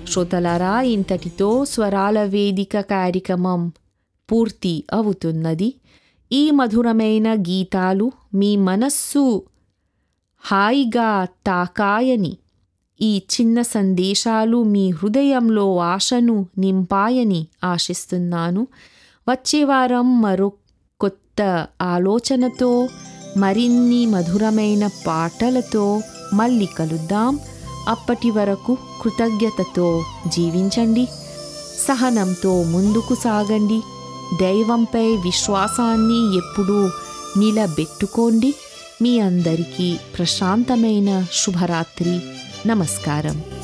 శ్రోతలారా ఇంతటితో స్వరాల వేదిక కార్యక్రమం పూర్తి అవుతున్నది ఈ మధురమైన గీతాలు మీ మనస్సు హాయిగా తాకాయని ఈ చిన్న సందేశాలు మీ హృదయంలో ఆశను నింపాయని ఆశిస్తున్నాను వచ్చే వారం మరో కొత్త ఆలోచనతో మరిన్ని మధురమైన పాటలతో మళ్ళీ కలుద్దాం అప్పటి వరకు కృతజ్ఞతతో జీవించండి సహనంతో ముందుకు సాగండి దైవంపై విశ్వాసాన్ని ఎప్పుడూ నిలబెట్టుకోండి మీ అందరికీ ప్రశాంతమైన శుభరాత్రి నమస్కారం